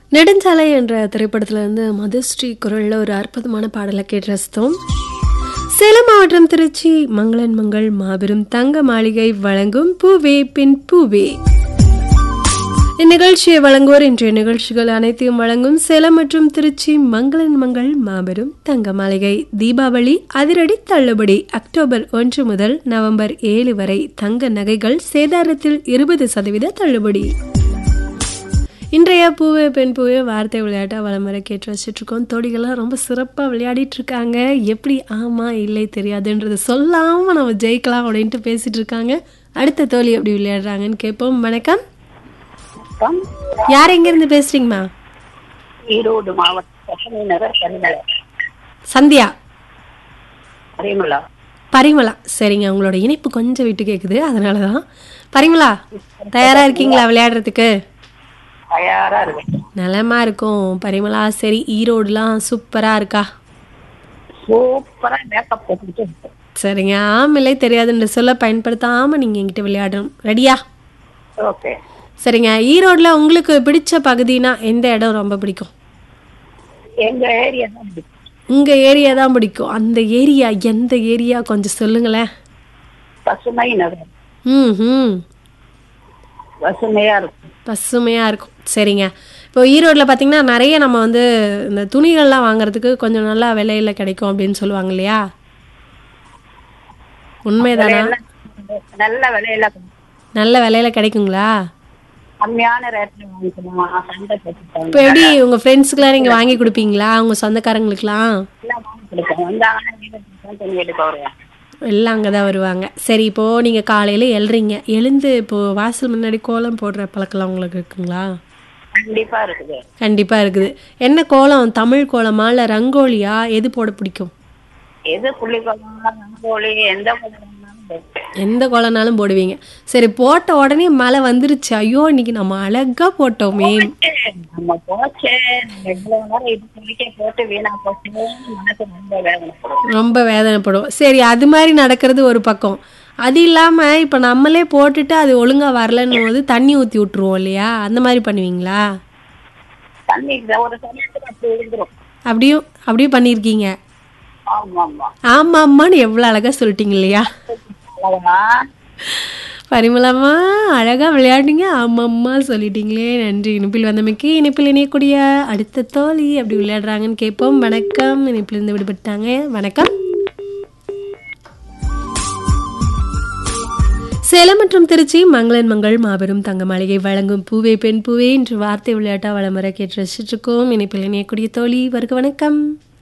நெடுஞ்சாலை என்ற திரைப்படத்துல இருந்து மதுஸ்ரீ குரல்ல ஒரு அற்புதமான பாடலை கேட்டு ரசித்தோம் சேலம் மாவட்டம் திருச்சி மங்களன் மங்கள் மாபெரும் தங்க மாளிகை வழங்கும் பூவே பின் பூவே இந்நிகழ்ச்சியை வழங்குவோர் இன்றைய நிகழ்ச்சிகள் அனைத்தையும் வழங்கும் சேலம் மற்றும் திருச்சி மங்களன் மங்கள் மாபெரும் தங்க மாளிகை தீபாவளி அதிரடி தள்ளுபடி அக்டோபர் ஒன்று முதல் நவம்பர் ஏழு வரை தங்க நகைகள் சேதாரத்தில் இருபது சதவீத தள்ளுபடி இன்றைய பூவே பெண் பூவே வார்த்தை விளையாட்டை வளம் வர கேட்டு வச்சுட்டு இருக்கோம் தோழிகள்லாம் ரொம்ப சிறப்பாக விளையாடிட்டு இருக்காங்க எப்படி ஆமா இல்லை தெரியாதுன்றது சொல்லாம நம்ம ஜெயிக்கலாம் அப்படின்ட்டு பேசிட்டு இருக்காங்க அடுத்த தோழி எப்படி விளையாடுறாங்கன்னு கேட்போம் வணக்கம் வணக்கம் யார் எங்கேருந்து பேசுறீங்கம்மா ஈரோடு மாவட்டம் நகர் பரிமளா சந்தியா பரிமளா பரிமளா சரிங்க உங்களோட இணைப்பு கொஞ்சம் விட்டு கேட்குது அதனால தான் பரிமளா தயாரா இருக்கீங்களா விளையாடுறதுக்கு தயாரா இருக்கு நலமா இருக்கும் பரிமளா சரி ஈரோடுலாம் சூப்பரா இருக்கா சூப்பரா மேக்கப் போட்டுக்கிட்டு இருக்கு சரிங்க ஆமில்லை தெரியாதுன்ற சொல்ல பயன்படுத்தாம நீங்க என்கிட்ட விளையாடணும் ரெடியா ஓகே சரிங்க ஈரோட்ல உங்களுக்கு பிடிச்ச பகுதினா எந்த இடம் ரொம்ப பிடிக்கும் எங்க ஏரியா தான் இருக்கு. உங்க ஏரியா தான் பிடிக்கும் அந்த ஏரியா எந்த ஏரியா கொஞ்சம் சொல்லுங்களேன் பசுமை நகர் ம் ம் பசுமையா இருக்கும் பசுமையா இருக்கும் சரிங்க இப்போ ஈரோட்ல பார்த்தீங்கன்னா நிறைய நம்ம வந்து இந்த துணிகள்லாம் வாங்குறதுக்கு கொஞ்சம் நல்லா விலையில கிடைக்கும் அப்படின்னு சொல்லுவாங்க இல்லையா உண்மைதானா விலையெல்லாம் நல்ல விலையில நல்ல விலையில கிடைக்குங்களா கம்மியான ரேட்ல வாங்கிக்கணுமா சண்டை போட்டுட்டாங்க இப்போ எப்படி உங்க ஃப்ரெண்ட்ஸுக்குலாம் நீங்க வாங்கி கொடுப்பீங்களா உங்க சொந்தக்காரங்களுக்குலாம் எல்லாம் வாங்கி கொடுப்போம் வந்தாங்கன்னா ஈரோட்டுக்கு தான் துணி எடுக்க வருவேன் எல்லாம் அங்கே தான் வருவாங்க சரி இப்போ நீங்க காலையில எழுறீங்க எழுந்து இப்போ வாசல் முன்னாடி கோலம் போடுற பழக்கம்லாம் உங்களுக்கு இருக்குங்களா கண்டிப்பா இருக்குது கண்டிப்பா இருக்குது என்ன கோலம் தமிழ் கோலமா இல்ல ரங்கோலியா எது போட பிடிக்கும் எது புள்ளிக்கோளம் ரங்கோலி எந்த கோலம் எந்த கோலம்னாலும் போடுவீங்க சரி போட்ட உடனே மழை வந்துருச்சு ஐயோ இன்னைக்கு நம்ம அழகா போட்டோமே நம்ம போச்சு எவ்வளவு நேரம் இது துணிக்க போட்டு வீணா போச்சு மனசு ரொம்ப வேதனைப்படும் ரொம்ப வேதனைப்படும் சரி அது மாதிரி நடக்கிறது ஒரு பக்கம் அது இல்லாம இப்ப நம்மளே போட்டுட்டு அது ஒழுங்கா வரலன்னும் போது தண்ணி ஊத்தி விட்டுருவோம் இல்லையா அந்த மாதிரி பண்ணுவீங்களா தண்ணி ஒரு சமயத்துக்கு அப்படி விழுந்துரும் அப்படியும் அப்படியும் பண்ணியிருக்கீங்க ஆமா ஆமா ஆமா அம்மான்னு எவ்வளவு அழகா சொல்லிட்டீங்க இல்லையா அவ்வளவுதான் பரிமளம்மா அழகா விளையாடுங்க ஆமாம்மா சொல்லிட்டீங்களே நன்றி இனிப்பில் வந்தமைக்கு இனிப்பில் இணையக்கூடிய அடுத்த தோழி அப்படி விளையாடுறாங்கன்னு கேட்போம் வணக்கம் இனிப்பில் இருந்து விடுபட்டாங்க வணக்கம் சேலம் மற்றும் திருச்சி மங்களன் மங்கள் மாபெரும் தங்க மாளிகை வழங்கும் பூவே பெண் பூவே என்று வார்த்தை விளையாட்டா வளம் வர கேட்டு ரசிச்சுட்டு இருக்கோம் இனிப்பில் இணையக்கூடிய தோழி வருக வணக்கம்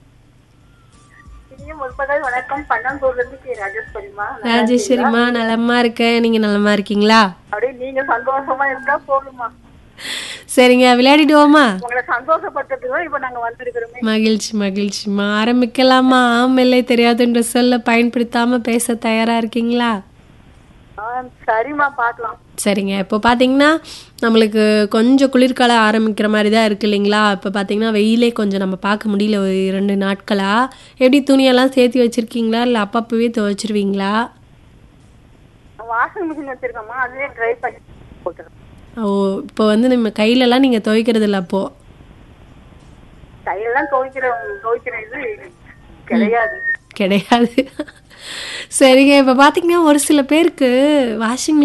முற்பகல் வணக்கம் பன்னம்பூர்ல இருந்து கே ராஜேஸ்வரிமா ராஜேஸ்வரிமா நலமா இருக்கேன் நீங்க நலமா இருக்கீங்களா அப்படியே நீங்க சந்தோஷமா இருந்தா போதுமா சரிங்க விளையாடிடுவோமா உங்களை சந்தோஷப்பட்டதுக்கு தான் இப்ப நாங்க வந்திருக்கிறோமே மகிழ்ச்சி மகிழ்ச்சிமா ஆரம்பிக்கலாமா ஆம் இல்லை தெரியாதுன்ற சொல்ல பயன்படுத்தாம பேச தயாரா இருக்கீங்களா ஆ, சரிம்மா பாக்கலாம் சரிங்க இப்போ பார்த்தீங்கன்னா நம்மளுக்கு கொஞ்சம் குளிர்காலம் ஆரம்பிக்கிற மாதிரி தான் இருக்கு இல்லைங்களா இப்போ பார்த்தீங்கன்னா வெயிலே கொஞ்சம் நம்ம பார்க்க முடியல ஒரு இரண்டு நாட்களா எப்படி துணியெல்லாம் சேர்த்து வச்சிருக்கீங்களா இல்லை அப்பப்பவே துவைச்சிருவீங்களா வாஷிங் மிஷின் வச்சிருக்கோமா அதுவே ட்ரை பண்ணி போட்டுருக்கோம் ஓ இப்போ வந்து நம்ம கையிலலாம் நீங்கள் துவைக்கிறது இல்லை அப்போ கையெல்லாம் துவைக்கிற துவைக்கிற இது கிடையாது கிடையாது சரிங்க இப்போ பார்த்தீங்கன்னா ஒரு சில பேருக்கு வாஷிங்